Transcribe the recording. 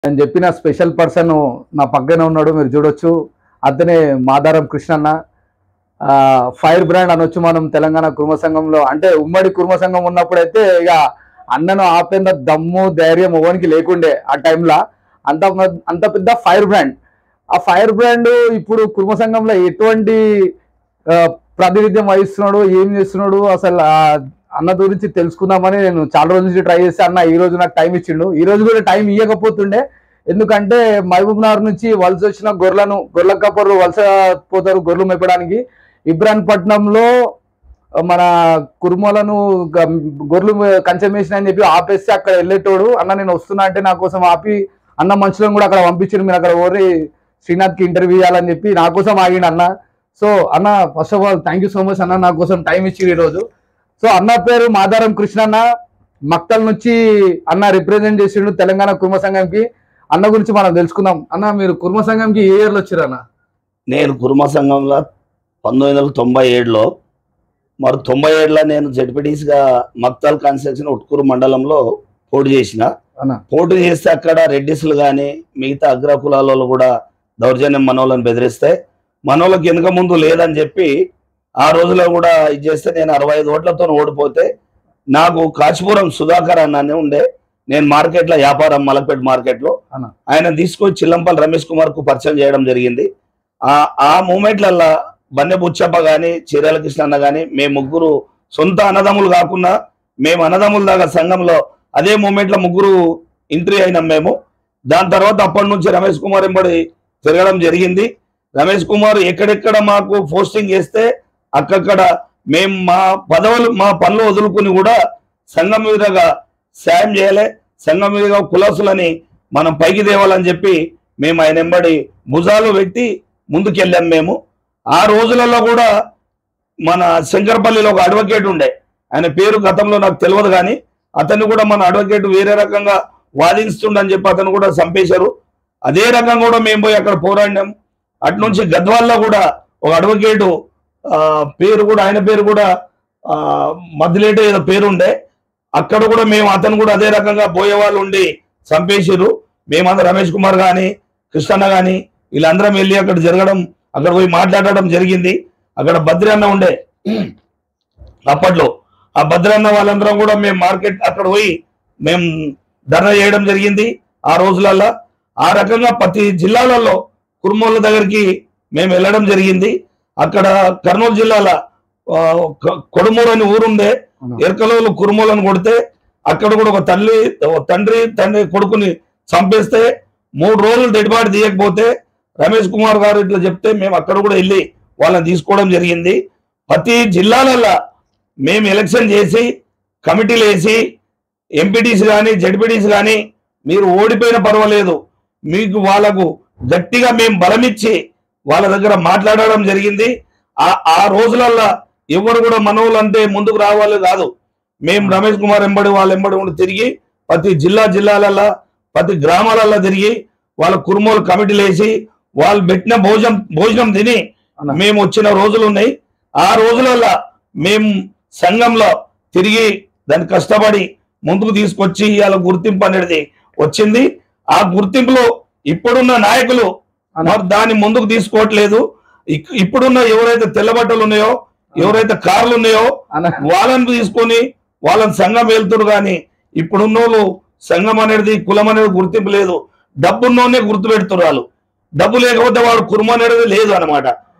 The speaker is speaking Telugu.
నేను చెప్పిన స్పెషల్ పర్సన్ నా పక్కనే ఉన్నాడు మీరు చూడొచ్చు అతనే మాదారం కృష్ణన్న ఆ, ఫైర్ బ్రాండ్ అనొచ్చు మనం తెలంగాణ కుర్మ సంఘంలో అంటే ఉమ్మడి కుర్మ సంఘం ఉన్నప్పుడైతే ఇక అన్నను ఆపేంత దమ్ము ధైర్యం ఓవనికి లేకుండే ఆ టైంలో అంత అంత పెద్ద ఫైర్ బ్రాండ్ ఆ ఫైర్ బ్రాండ్ ఇప్పుడు కుర్మ సంఘంలో ఎటువంటి ఆ, ప్రాతినిధ్యం వహిస్తున్నాడు ఏం చేస్తున్నాడు అసలు ఆ అన్న గురించి తెలుసుకుందామని నేను చాలా రోజుల నుంచి ట్రై చేస్తే అన్న ఈ రోజు నాకు టైం ఇచ్చిండు ఈ రోజు కూడా టైం ఇవ్వకపోతుండే ఎందుకంటే మహబూబ్ నగర్ నుంచి వలస వచ్చిన గొర్రెలను గొర్రెల కప్పర్లు వలస పోతారు గొర్రెలు మేపడానికి ఇబ్రాన్పట్నంలో మన కుర్మలను గ- గొర్రెలు కంచెం వేసిన అని చెప్పి ఆపేస్తే అక్కడ వెళ్ళేటోడు అన్న నేను వస్తున్నా అంటే నా కోసం ఆపి అన్న మనుషులను కూడా అక్కడ పంపించారు మీరు అక్కడ ఓరి శ్రీనాథ్కి ఇంటర్వ్యూ ఇవ్వాలని చెప్పి నా కోసం ఆగిండు అన్న సో అన్న first of all thank you so much అన్న నా కోసం టైం ఇచ్చి ఈరోజు సో అన్న పేరు మాదారం కృష్ణ అన్న మక్తల్ నుంచి అన్న రిప్రజెంట్ చేసిండు తెలంగాణ కుర్మ సంఘంకి అన్న గురించి మనం తెలుసుకుందాం అన్న మీరు కుర్మ సంఘంకి ఏ ఇయర్లో వచ్చారు అన్న నేను కుర్మ సంఘంలో పంతొమ్మిది వందల తొంభై ఏడులో మరి తొంభై ఏడులో నేను జడ్పీటీస్గా మక్తాల్ కాన్స్టిట్యూషన్ ఉట్కూరు మండలంలో పోటీ చేసిన అన్న పోటీ చేస్తే అక్కడ రెడ్డిస్లు కానీ మిగతా అగ్ర కులాలలో కూడా దౌర్జన్యం మనోళ్ళని బెదిరిస్తే మనోళ్ళకి వెనుక ముందు లేదని చెప్పి ఆ రోజులో కూడా ఇది చేస్తే నేను అరవై ఐదు ఓట్లతో ఓడిపోతే నాకు కాచిపురం సుధాకర్ అన్న ఉండే నేను మార్కెట్లో వ్యాపారం మలక్పేట మార్కెట్లో అన్న. ఆయన తీసుకొని చిల్లంపల్లి రమేష్ కుమార్ కు పరిచయం చేయడం జరిగింది ఆ ఆ మూమెంట్లల్లో బన్నె బుచ్చప్ప గాని చీరాల కృష్ణ అన్న గాని మేము ముగ్గురు సొంత అన్నదమ్ములు కాకుండా మేము అన్నదమ్ముల దాకా సంఘంలో అదే మూమెంట్ లో ముగ్గురు ఎంట్రీ అయినాం మేము దాని తర్వాత అప్పటి నుంచి రమేష్ కుమార్ ఎంబడి తిరగడం జరిగింది రమేష్ కుమార్ ఎక్కడెక్కడ మాకు పోస్టింగ్ చేస్తే అక్కక్కడ మేము మా పదవులు మా పనులు వదులుకుని కూడా సంఘం మీదుగా సాయం చేయలే సంఘం మీదుగా కులసులని మనం పైకి తేవాలని చెప్పి మేము ఆయన ఎంబడి భుజాలు పెట్టి ముందుకెళ్ళాం మేము ఆ రోజులలో కూడా మన శంకరపల్లిలో ఒక అడ్వకేట్ ఉండే ఆయన పేరు గతంలో నాకు తెలియదు కానీ అతన్ని కూడా మన అడ్వకేట్ వేరే రకంగా వాదిస్తుండని చెప్పి అతను కూడా చంపేశారు అదే రకంగా కూడా మేము పోయి అక్కడ పోరాడినాం అటు నుంచి గద్వాల్లో కూడా ఒక అడ్వకేటు ఆ, పేరు కూడా ఆయన పేరు కూడా ఆ, మదిలేట ఏదో పేరు ఉండే అక్కడ కూడా మేము అతను కూడా అదే రకంగా పోయే వాళ్ళు ఉండి చంపేసారు మేమందరం రమేష్ కుమార్ గాని కృష్ణన్న గాని వీళ్ళందరం వెళ్ళి అక్కడ జరగడం అక్కడ పోయి మాట్లాడడం జరిగింది అక్కడ భద్రి అన్న ఉండే అప్పట్లో ఆ భద్రి అన్న వాళ్ళందరం కూడా మేము మార్కెట్ అక్కడ పోయి మేము ధర్నా చేయడం జరిగింది ఆ రోజులలో ఆ రకంగా ప్రతి జిల్లాలలో కుర్మోళ్ళ దగ్గరికి మేము వెళ్ళడం జరిగింది అక్కడ కర్నూలు జిల్లాల ఆ, కొ- కొడుమూరు అని ఊరుండే అన్న. ఎరకలోలు కురుమూలను కొడితే అక్కడ కూడా ఒక తల్లి ఓ తండ్రి తండ్రి కొడుకుని చంపేస్తే మూడు రోజులు డెడ్బాడి తీయకపోతే రమేష్ కుమార్ గారు ఇట్లా చెప్తే మేము అక్కడ కూడా వెళ్ళి వాళ్ళని తీసుకోవడం జరిగింది ప్రతి జిల్లాలల్లో మేము ఎలక్షన్ చేసి కమిటీలు వేసి ఎంపీటీస్ కానీ జడ్పీటీస్ కానీ మీరు ఓడిపోయిన పర్వాలేదు మీకు వాళ్ళకు గట్టిగా మేము బలమిచ్చి వాళ్ళ దగ్గర మాట్లాడడం జరిగింది ఆ ఆ రోజులల్లో ఎవరు కూడా మనవులు అంటే ముందుకు రావాలి కాదు మేము రమేష్ కుమార్ ఎంబడి వాళ్ళ ఎంబడి ఉండి తిరిగి ప్రతి జిల్లా జిల్లాలల్లో ప్రతి గ్రామాలల్లో తిరిగి వాళ్ళ కుర్మోలు కమిటీలు వేసి వాళ్ళు పెట్టిన భోజనం భోజనం తిని అన్న. మేము వచ్చిన రోజులు ఉన్నాయి ఆ రోజులలో మేము సంఘంలో తిరిగి దాన్ని కష్టపడి ముందుకు తీసుకొచ్చి ఇవాళ గుర్తింపు అనేది వచ్చింది ఆ గుర్తింపులో ఇప్పుడున్న నాయకులు అన్న. మరి దాన్ని ముందుకు తీసుకోవట్లేదు ఇక్- ఇప్పుడున్న ఎవరైతే తెల్లబట్టలు ఉన్నాయో ఎవరైతే కార్లు ఉన్నాయో అన్న వాళ్ళని తీసుకొని వాళ్ళని సంఘం వెళ్తురు కానీ ఇప్పుడున్న వాళ్ళు సంఘం అనేది కులం అనేది గుర్తింపు లేదు డబ్బున్నోనే గుర్తు పెడుతున్నారు వాళ్ళు డబ్బు లేకపోతే వాడు కుర్మ అనేది లేదు అనమాట